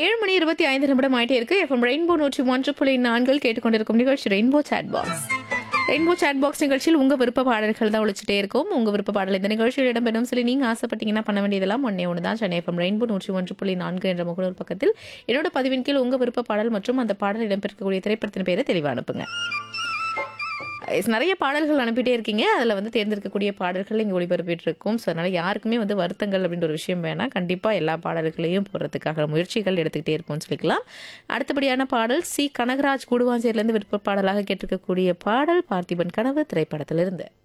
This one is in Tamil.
ஏழு மணி இருபத்தி ஐந்து நிமிடம் ஆயிட்டே இருக்கு எஃப்எம் ரெயின்போ நூற்றி ஒன்று புள்ளி நான்கில் கேட்டுக்கொண்டிருக்கும் நிகழ்ச்சி rainbow chat box rainbow chat box நிகழ்ச்சியில் உங்க விருப்ப பாடல்கள் தான் ஒழிச்சிட்டே இருக்கும் உங்க விருப்ப பாடல் இந்த நிகழ்ச்சியில் இடம்பெறும் சொல்லி நீங்க ஆசைப்பட்டீங்கன்னா பண்ண வேண்டியதெல்லாம் ஒன்னே ஒன்று தான் சென்னை எஃப்எம் ரெயின்போ நூற்றி ஒன்று புள்ளி நான்கு என்ற முகநூல் பக்கத்தில் என்னோட பதிவின் கீழ் உங்க விருப்ப பாடல் மற்றும் அந்த பாடல் இடம்பெறக்கூடிய திரைப்படத்தின் பேரை தெளிவாக அனுப்புங்க Yes, நிறைய பாடல்கள் அனுப்பிட்டே இருக்கீங்க அதில் வந்து தேர்ந்தெடுக்கக்கூடிய பாடல்கள் இங்கே ஒளிபரப்பிட்டு இருக்கோம் ஸோ அதனால் யாருக்குமே வந்து வருத்தங்கள் அப்படின்ற ஒரு விஷயம் வேணாம் கண்டிப்பாக எல்லா பாடல்களையும் போடுறதுக்காக முயற்சிகள் எடுத்துக்கிட்டே இருக்கும்னு சொல்லிக்கலாம் அடுத்தபடியான பாடல் சி கனகராஜ் கூடுவாஞ்சேரிலேருந்து விருப்ப பாடலாக கேட்டிருக்கக்கூடிய பாடல் பார்த்திபன் கனவு திரைப்படத்திலிருந்து